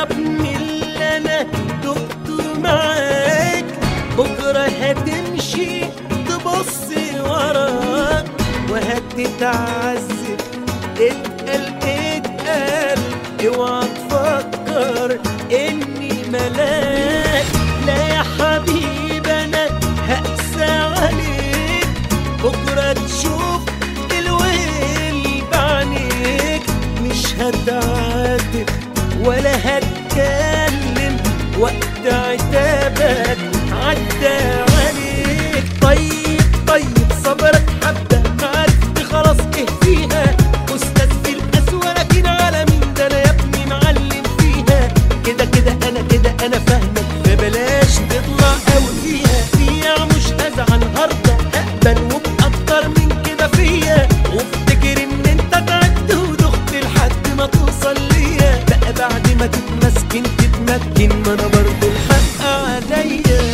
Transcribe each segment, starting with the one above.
تعبني اللي انا دقته معاك بكرة هتمشي تبص وراك وهتتعذب اتقل اتقل اوعى تفكر اني ملاك لا يا حبيبي انا هقسى عليك بكرة تشوف الويل بعينيك مش هتعاتب ولا هتكلم وقت عتابك عدى عليك طيب طيب صبرك حبة معرفت خلاص ايه فيها استاذ في القسوة لكن على مين ده انا يا ابني معلم فيها كده كده انا كده انا فاهمك فبلاش تطلع قوي فيها فيها مش هزعل هرضى اقبل وبأكتر من كده فيا وافتكر ان انت تعبت ودخت لحد ما توصل ليا بقى بعد ما تتمسكن تتمكن ما انا برضه الحق عليا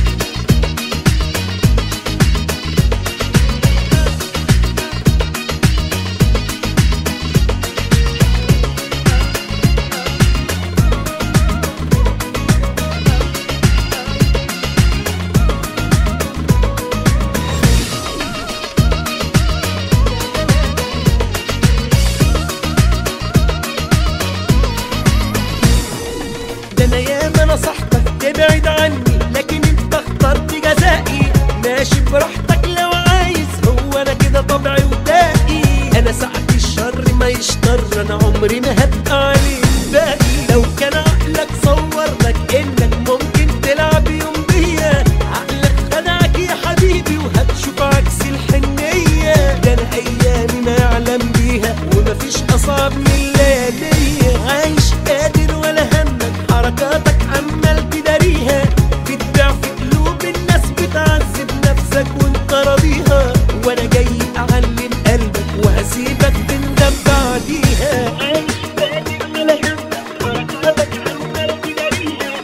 ده انا ياما نصحتك تبعد عني لكن انت اخترت جزائي ماشي براحتك لو عايز هو انا كده طبعي ودائي انا ساعة الشر ما يشطر انا عمري ما هبقى عليه باقي لو كان عقلك صور لك انك ممكن تلعب يوم بيا عقلك خدعك يا حبيبي وهتشوف عكس الحنية ده انا ايامي ما يعلم بيها ومفيش اصعب من الليالي عايش قادر ولا همك حركاتك عمال تداريها بتبيع في قلوب الناس بتعذب نفسك وانت راضيها وانا جاي اعلم قلبك وهسيبك تندم بعديها عايش قادر ولا همك حركاتك عمال تداريها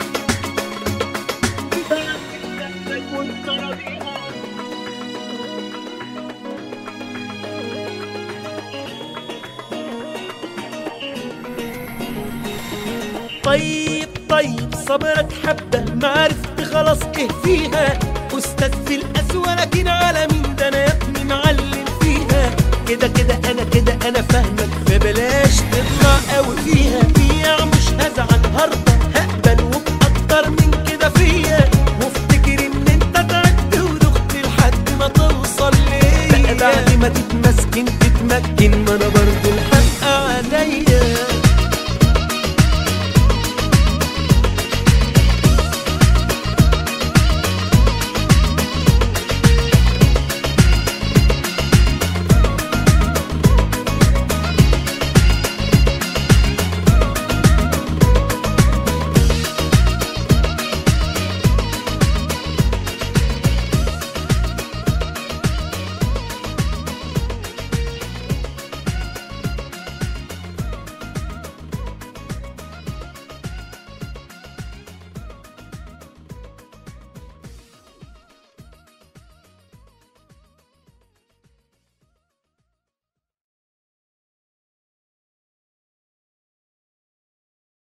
بتعذب نفسك وانت راضيها طيب طيب صبرك حبة ما عرفت خلاص ايه فيها استاذ في القسوة لكن على مين ده انا يا ابني معلم فيها كده كده انا كده انا فاهمك فبلاش تطلع قوي فيها فيها مش هزعل هرضى هقبل وبأكتر من كده فيا وافتكر ان انت تعبت ودخت لحد ما توصل ليا بقى بعد ما تتمسكن تتمكن ما انا